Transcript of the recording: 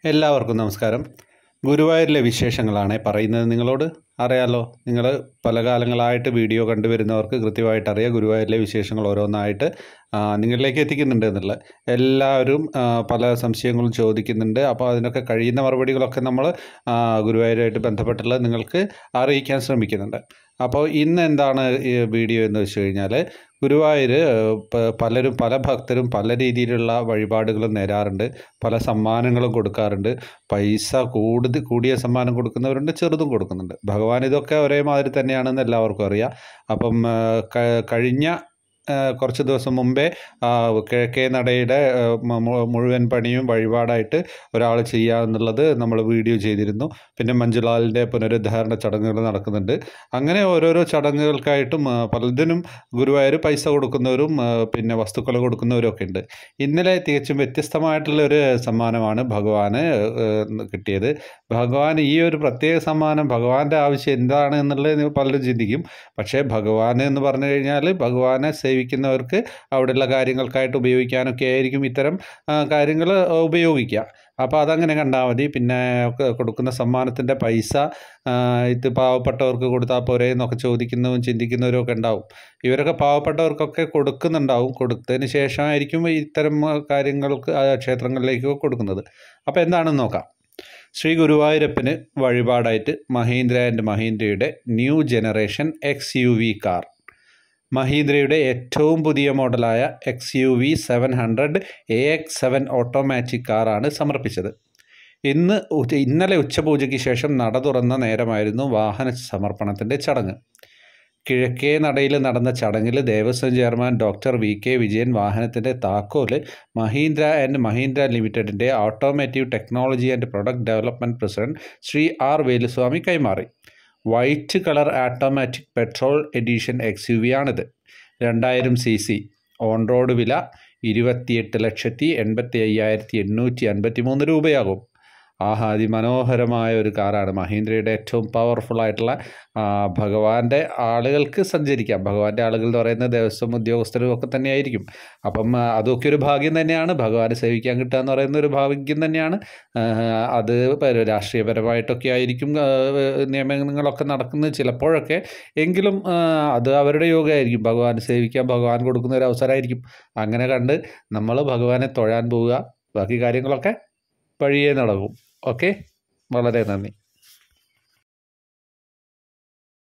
എല്ലാവർക്കും നമസ്കാരം ഗുരുവായൂരിലെ വിശേഷങ്ങളാണ് പറയുന്നത് നിങ്ങളോട് അറിയാലോ നിങ്ങൾ പല കാലങ്ങളായിട്ട് വീഡിയോ കണ്ടുവരുന്നവർക്ക് കൃത്യമായിട്ട് അറിയാം ഗുരുവായൂരിലെ വിശേഷങ്ങൾ ഓരോന്നായിട്ട് ആ, നിങ്ങളിലേക്ക് എത്തിക്കുന്നുണ്ട് എന്നുള്ളത് എല്ലാവരും ആ, പല സംശയങ്ങളും ചോദിക്കുന്നുണ്ട് അപ്പോൾ അതിനൊക്കെ കഴിയുന്ന മറുപടികളൊക്കെ നമ്മൾ ഗുരുവായൂരായിട്ട് ബന്ധപ്പെട്ടുള്ളത് നിങ്ങൾക്ക് അറിയിക്കാൻ ശ്രമിക്കുന്നുണ്ട് അപ്പോൾ ഇന്ന് എന്താണ് ഈ വീഡിയോ എന്ന് വെച്ച് കഴിഞ്ഞാൽ ഗുരുവായൂർ പ- പലരും പല ഭക്തരും പല രീതിയിലുള്ള വഴിപാടുകളും നേരാറുണ്ട് പല സമ്മാനങ്ങളും കൊടുക്കാറുണ്ട് പൈസ കൂടുതൽ കൂടിയ സമ്മാനം കൊടുക്കുന്നവരുണ്ട് ചെറുതും കൊടുക്കുന്നുണ്ട് ഭഗവാൻ ഇതൊക്കെ ഒരേമാതിരി തന്നെയാണെന്ന് എല്ലാവർക്കും അറിയാം അപ്പം ആ, ക- കഴിഞ്ഞ ആ, കുറച്ച് ദിവസം മുമ്പേ ആ, കിഴക്കേ നടയുടെ ആ, മു- മു- മുഴുവൻ പണിയും വഴിപാടായിട്ട് ഒരാൾ ചെയ്യാന്നുള്ളത് നമ്മൾ വീഡിയോ ചെയ്തിരുന്നു പിന്നെ മഞ്ജുലാലിൻ്റെ പുനരുദ്ധാരണ ചടങ്ങുകൾ നടക്കുന്നുണ്ട് അങ്ങനെ ഓരോരോ ചടങ്ങുകൾക്കായിട്ടും ആ, പലതിനും ഗുരുവായൂർ പൈസ കൊടുക്കുന്നവരും ആ, പിന്നെ വസ്തുക്കൾ കൊടുക്കുന്നവരും ഒക്കെ ഉണ്ട് ഇന്നലെ തികച്ചും വ്യത്യസ്തമായിട്ടുള്ള ഒരു സമ്മാനമാണ് ഭഗവാന് ഏഹ്, കിട്ടിയത് ഭഗവാൻ ഈ ഒരു പ്രത്യേക സമ്മാനം ഭഗവാന്റെ ആവശ്യം എന്താണ് എന്നുള്ളത് നിങ്ങൾ പലരും ചിന്തിക്കും പക്ഷേ ഭഗവാൻ എന്ന് പറഞ്ഞു കഴിഞ്ഞാൽ ഭഗവാനെ സേവിക്കുന്നവർക്ക് അവിടെയുള്ള കാര്യങ്ങൾക്കായിട്ട് ഉപയോഗിക്കാനൊക്കെ ആയിരിക്കും ഇത്തരം കാര്യങ്ങൾ ഉപയോഗിക്കുക അപ്പോൾ അതങ്ങനെ കണ്ടാൽ മതി പിന്നെ ഒക്കെ കൊടുക്കുന്ന സമ്മാനത്തിൻ്റെ പൈസ ആ, ഇത് പാവപ്പെട്ടവർക്ക് കൊടുത്താൽ പോരെ എന്നൊക്കെ ചോദിക്കുന്നതും ചിന്തിക്കുന്നവരും ഒക്കെ ഉണ്ടാവും ഇവരൊക്കെ പാവപ്പെട്ടവർക്കൊക്കെ കൊടുക്കുന്നുണ്ടാവും കൊടുത്തതിന് ശേഷമായിരിക്കും ഇത്തരം ആ, കാര്യങ്ങൾക്ക് ആ, ക്ഷേത്രങ്ങളിലേക്ക് കൊടുക്കുന്നത് അപ്പോൾ എന്താണെന്ന് നോക്കാം ശ്രീ ഗുരുവായൂരപ്പന് വഴിപാടായിട്ട് മഹീന്ദ്ര ആൻഡ് മഹീന്ദ്രയുടെ new generation X U V car മഹീന്ദ്രയുടെ ഏറ്റവും പുതിയ മോഡലായ X U V seven hundred A X seven automatic കാറാണ് സമർപ്പിച്ചത് ഇന്ന് ഉച്ച ഇന്നലെ ഉച്ചപൂജയ്ക്ക് ശേഷം നട തുറന്ന നേരമായിരുന്നു വാഹന സമർപ്പണത്തിൻ്റെ ചടങ്ങ് കിഴക്കേ നടയിൽ നടന്ന ചടങ്ങിൽ Devaswom chairman doctor V K Vijayan വാഹനത്തിൻ്റെ താക്കോല് മഹീന്ദ്ര ആൻഡ് മഹീന്ദ്ര ലിമിറ്റഡിൻ്റെ automotive technology and product development president Shri R Veluswamy കൈമാറി white colour automatic petrol edition X U V ആണിത് രണ്ടായിരം സി സി ഓൺ റോഡ് വില ഇരുപത്തിയെട്ട് ലക്ഷത്തി എൺപത്തി അയ്യായിരത്തി എണ്ണൂറ്റി അൻപത്തി മൂന്ന് രൂപയാകും ആഹാ അതിമനോഹരമായ ഒരു കാറാണ് മഹീന്ദ്രയുടെ ഏറ്റവും പവർഫുൾ ആയിട്ടുള്ള ആ, ഭഗവാന്റെ ആളുകൾക്ക് സഞ്ചരിക്കാം ഭഗവാന്റെ ആളുകൾ എന്ന് പറയുന്നത് ദേവസ്വം ഉദ്യോഗസ്ഥരും ഒക്കെ തന്നെയായിരിക്കും അപ്പം ആ, അതൊക്കെ ഒരു ഭാഗ്യം തന്നെയാണ് ഭഗവാനെ സേവിക്കാൻ കിട്ടുക എന്ന് പറയുന്ന ഒരു ഭാഗ്യം തന്നെയാണ് ആ, അത് പര- രാഷ്ട്രീയപരമായിട്ടൊക്കെ ആയിരിക്കും ആ, നിയമങ്ങളൊക്കെ നടക്കുന്നത് ചിലപ്പോഴൊക്കെ എങ്കിലും ആ, അത് അവരുടെ യോഗമായിരിക്കും ഭഗവാനെ സേവിക്കാൻ ഭഗവാൻ കൊടുക്കുന്ന ഒരു അവസരമായിരിക്കും അങ്ങനെ കണ്ട് നമ്മൾ ഭഗവാനെ തൊഴാൻ പോവുക ബാക്കി കാര്യങ്ങളൊക്കെ വഴിയേ നടക്കും ഓക്കെ വളരെ നന്ദി